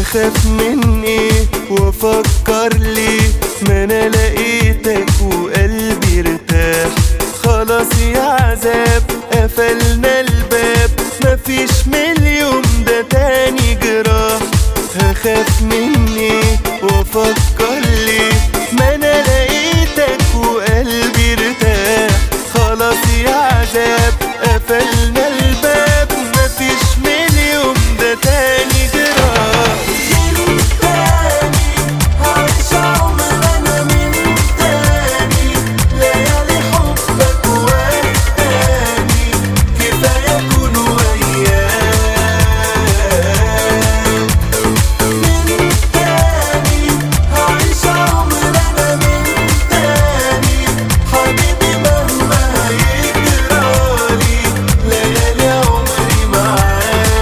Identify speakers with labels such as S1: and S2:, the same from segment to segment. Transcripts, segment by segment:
S1: هخاف من ايه وافكر ليه ما انا لقيتك وقلبي ارتاح خلاص يا عذاب قفلنا الباب مفيش مليون ده تاني جراح هخاف من ايه وافكر ليه ما انا لقيتك وقلبي ارتاح خلاص يا عذاب قفلنا الباب مفيش مليون ده تاني جراح من تاني هعيش عمر انا من تاني ليالي حبك وحداني كفايه اكون وياك من تاني هعيش عمر انا من تاني حبيبي مهما هيجرالي ليالي عمري معاك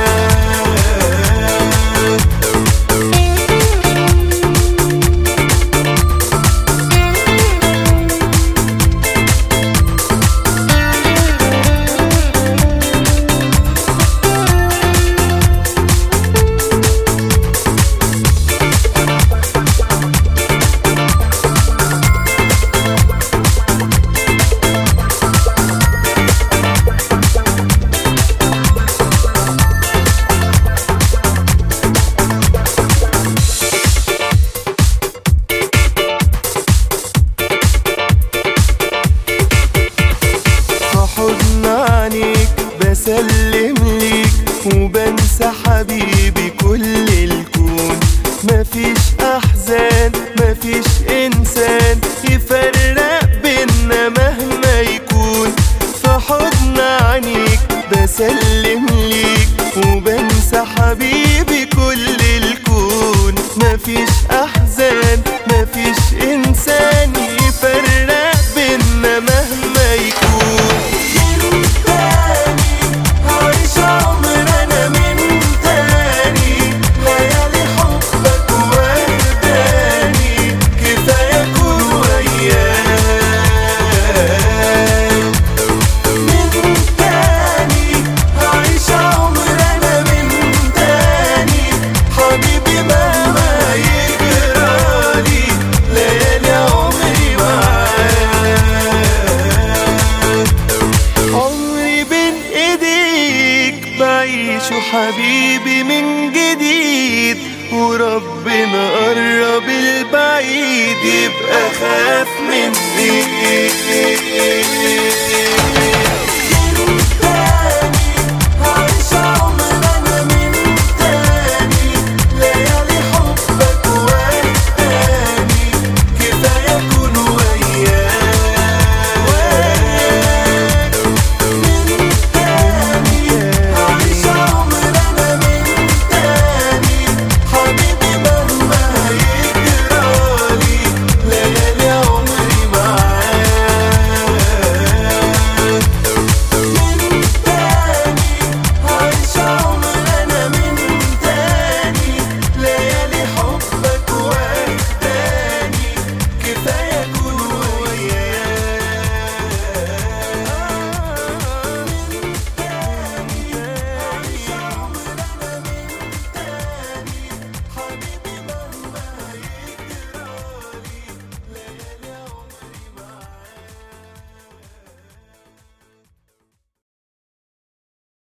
S1: في حضن عينيك بسلم ليك وبنسى حبيبي كل الكون مفيش احزان مفيش انسان يفرق بينا مهما يكون في حضن عينيك بسلم ليك وبنسى حبيبي كل الكون مفيش احزان مفيش انسان يفرق بينا مهما يكون من تاني هعيش عمر انا من تاني ليالي حبك وحداني كفايه اكون وياك من تاني هعيش عمر انا من تاني حبيبي مهما يجرالي ليالي عمري معاك عمري بين ايديك بعيشه حبيبي من جديد وربنا قرب البعيد يبقى خاف مني